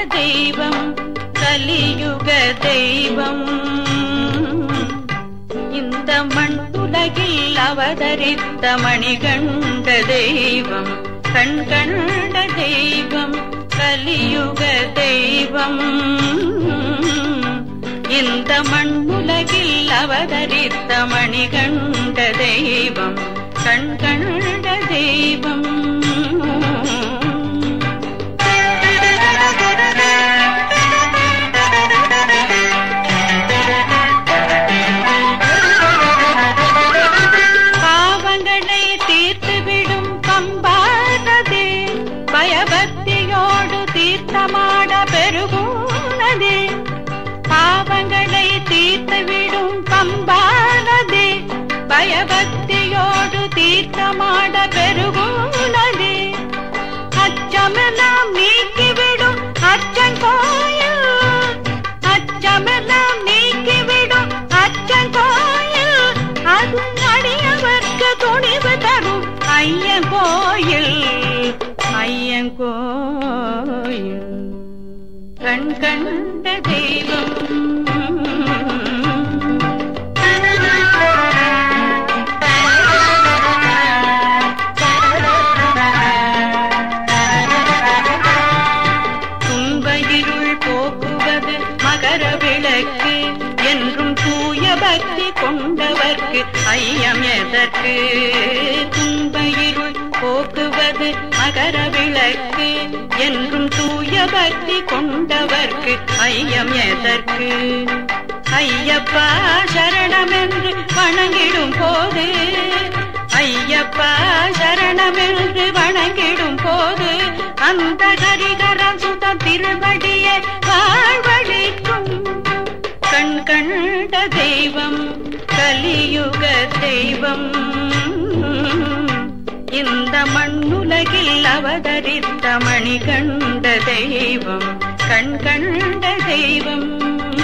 தெய்வம் கலியுக தெய்வம் இந்த மண் உலகில் அவதரித்த மணிகண்ட தெய்வம் கண் கண்ட தெய்வம் கலியுக தெய்வம் இந்த மண் உலகில் அவதரித்த மணிகண்ட தெய்வம் கண் கண்ட தெய்வம் பாவங்களை தீர்த்துவிடும் பம்பானதே பயபக்தியோடு தீர்த்தமாட பெருகுனதே பாவங்களை தீர்த்துவிடும் பம்பானதே பயபக்தியோடு தீர்த்தமாட பெருகுனதே அச்சமெல்லாம் நீக்கிவிடும் அச்சங்கோயில் அச்சமெல்லாம் நீக்கிவிடும் அச்சங்கோயில் அது அடியவர்க்கு துணிவு தரும் ஐயன் கோயில் ஐயன் கோயில் கண் கண்ட தெய்வம் துன்ப இருள் போக்குவது மகர விளக்கு என்றும் தூய பக்தி கொண்டவர்க்கு ஐயம் எதற்கு துன்ப இருள் போக்குவது மகர விளக்கு என்றும் தூய பக்தி கொண்டவர்க்கு ஐயம் எதற்கு ஐயப்பா சரணமென்று வணங்கிடும் போது ஐயப்பா சரணமென்று வணங்கிடும் போது அந்த ஹரிகர சுத திருவடிய வாழ்வழிக்கும் கண் கண்ட தெய்வம் கலியுக தெய்வம் இந்த மண்ணுலகில் அவதரித்த மணிகண்ட தெய்வம் கண் கண்ட தெய்வம்